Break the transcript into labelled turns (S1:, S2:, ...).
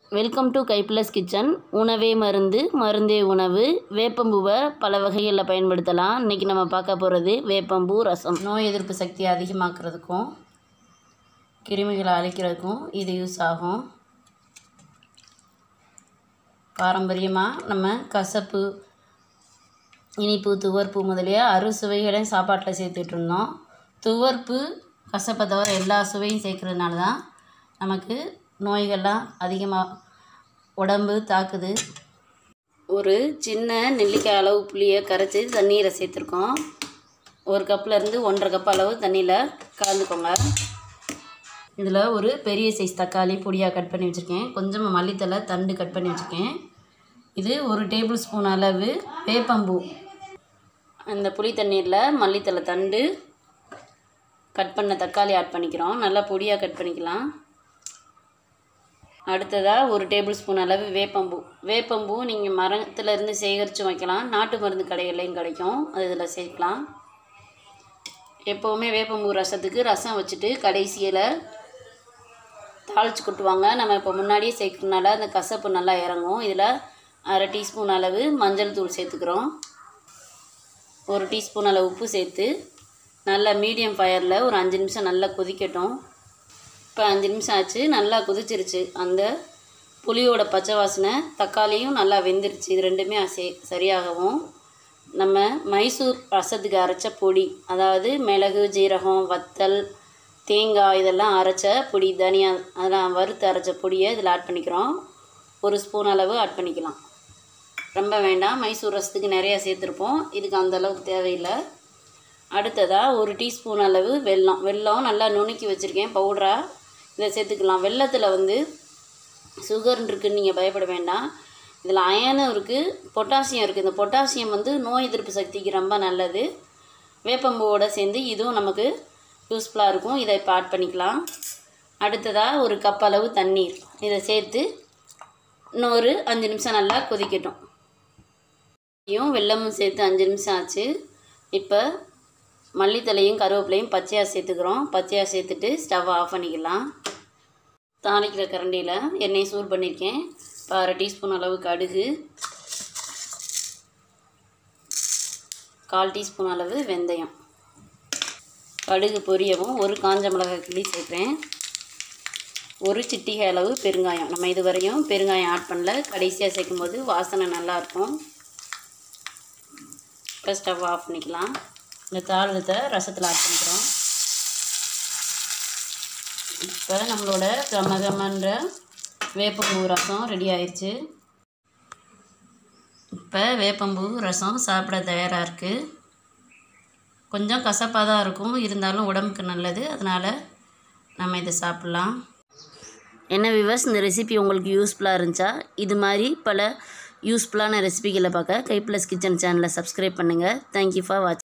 S1: welcome to கைப்ளஸ் kitchen உணவே மருந்து மருந்தே உணவு வேப்பம்பூவை பல வகைகளில் பயன்படுத்தலாம் இன்றைக்கி நம்ம பார்க்க போகிறது வேப்பம்பூ ரசம் நோய் எதிர்ப்பு சக்தியை அதிகமாக்குறதுக்கும் கிருமிகளை அழிக்கிறதுக்கும் இது யூஸ் ஆகும் பாரம்பரியமாக நம்ம கசப்பு இனிப்பு துவர்ப்பு முதலிய அறு சுவைகளையும் சாப்பாட்டில் சேர்த்துட்டு இருந்தோம் துவர்ப்பு கசப்பை தவிர எல்லா சுவையும் சேர்க்கறதுனால தான் நமக்கு நோய்கள்லாம் அதிகமாக உடம்பு தாக்குது ஒரு சின்ன நெல்லிக்காய் அளவு புளியை கரைச்சி தண்ணீரை சேர்த்துருக்கோம் ஒரு கப்லேருந்து ஒன்றரை கப் அளவு தண்ணியில் கலந்துக்கோங்க இதில் ஒரு பெரிய சைஸ் தக்காளி பொடியாக கட் பண்ணி வச்சுருக்கேன் கொஞ்சமாக மல்லித்தலை தண்டு கட் பண்ணி வச்சுருக்கேன் இது ஒரு டேபிள் ஸ்பூன் அளவு வேப்பம்பூ அந்த புளி தண்ணீரில் மல்லித்தலை தண்டு கட் பண்ண தக்காளி ஆட் பண்ணிக்கிறோம் நல்லா பொடியாக கட் பண்ணிக்கலாம் அடுத்ததாக ஒரு டேபிள் ஸ்பூன் அளவு வேப்பம்பூ வேப்பம்பூ நீங்கள் மரத்துல இருந்து சேகரித்து வைக்கலாம் நாட்டு மருந்து கடைகள்லையும் கிடைக்கும் அது இதில் சேர்க்கலாம் எப்போவுமே வேப்பம்பூ ரசத்துக்கு ரசம் வச்சுட்டு கடைசியில் தாளித்து கொட்டுவாங்க நம்ம இப்போ முன்னாடியே சேர்க்கறதுனால அந்த கசப்பு நல்லா இறங்கும் இதில் அரை டீஸ்பூன் அளவு மஞ்சள் தூள் சேர்த்துக்கிறோம் ஒரு டீஸ்பூன் அளவு உப்பு சேர்த்து நல்லா மீடியம் ஃபயரில் ஒரு அஞ்சு நிமிஷம் நல்லா கொதிக்கட்டும் இப்போ அஞ்சு நிமிஷம் ஆச்சு நல்லா கொதிச்சிருச்சு அந்த புளியோட பச்சை வாசனை தக்காளியும் நல்லா வெந்துருச்சு இது ரெண்டுமே சே சரியாகவும் நம்ம மைசூர் ரசத்துக்கு அரைச்ச பொடி அதாவது மிளகு ஜீரகம் வத்தல் தேங்காய் இதெல்லாம் அரைச்ச பொடி தனியா அதெல்லாம் வறுத்து அரைச்ச பொடியை இதில் ஆட் பண்ணிக்கிறோம் ஒரு ஸ்பூன் அளவு ஆட் பண்ணிக்கலாம் ரொம்ப வேண்டாம் மைசூர் ரசத்துக்கு நிறையா சேர்த்துருப்போம் இதுக்கு அந்த அளவுக்கு தேவையில்லை அடுத்ததாக ஒரு டீஸ்பூன் அளவு வெல்லம் வெல்லம் நல்லா நுணுக்கி வச்சுருக்கேன் பவுடராக இதை சேர்த்துக்கலாம் வெள்ளத்தில் வந்து சுகர் இருக்குன்னு நீங்கள் பயப்பட வேண்டாம் இதில் அயனும் இருக்குது பொட்டாசியம் இருக்குது இந்த பொட்டாசியம் வந்து நோய் எதிர்ப்பு சக்திக்கு ரொம்ப நல்லது வேப்பம்பூவோட சேர்ந்து இதுவும் நமக்கு யூஸ்ஃபுல்லாக இருக்கும் இதை இப்போ ஆட் பண்ணிக்கலாம் அடுத்ததாக ஒரு கப் அளவு தண்ணீர் இதை சேர்த்து இன்னொரு அஞ்சு நிமிஷம் நல்லா கொதிக்கட்டும் இதையும் வெல்லமும் சேர்த்து அஞ்சு நிமிஷம் ஆச்சு இப்போ மல்லித்தலையும் கருவேப்பிலையும் பச்சையாக சேர்த்துக்கிறோம் பச்சையாக சேர்த்துட்டு ஸ்டவ் ஆஃப் பண்ணிக்கலாம் தாளிக்கிற கரண்டியில் எண்ணெய் சூடு பண்ணியிருக்கேன் இப்போ அரை டீஸ்பூன் அளவு கடுகு கால் டீஸ்பூன் அளவு வெந்தயம் கடுகு பொரியவும் ஒரு காஞ்ச மிளகாய் கிள்ளி சேர்க்குறேன் ஒரு சிட்டிகை அளவு பெருங்காயம் நம்ம இது வரையும் பெருங்காயம் ஆட் பண்ணல கடைசியாக சேர்க்கும்போது வாசனை நல்லாயிருக்கும் இப்போ ஸ்டவ் ஆஃப் பண்ணிக்கலாம் இந்த தாளத்தை ரசத்தில் ஆட் பண்ணிக்கிறோம் இப்போ நம்மளோட கம கமன்ற வேப்பம்பூ ரசம் ரெடி ஆயிடுச்சு இப்போ வேப்பம்பூ ரசம் சாப்பிட தயாராக இருக்குது கொஞ்சம் கசப்பாக தான் இருக்கும் இருந்தாலும் உடம்புக்கு நல்லது அதனால் நம்ம இதை சாப்பிட்லாம் என்ன விவர்ஸ் இந்த ரெசிபி உங்களுக்கு யூஸ்ஃபுல்லாக இருந்துச்சா இது மாதிரி பல யூஸ்ஃபுல்லான ரெசிபிகளை பார்க்க கைப்ளஸ் கிச்சன் சேனலை சப்ஸ்கிரைப் பண்ணுங்கள் தேங்க்யூ ஃபார் வாட்சிங்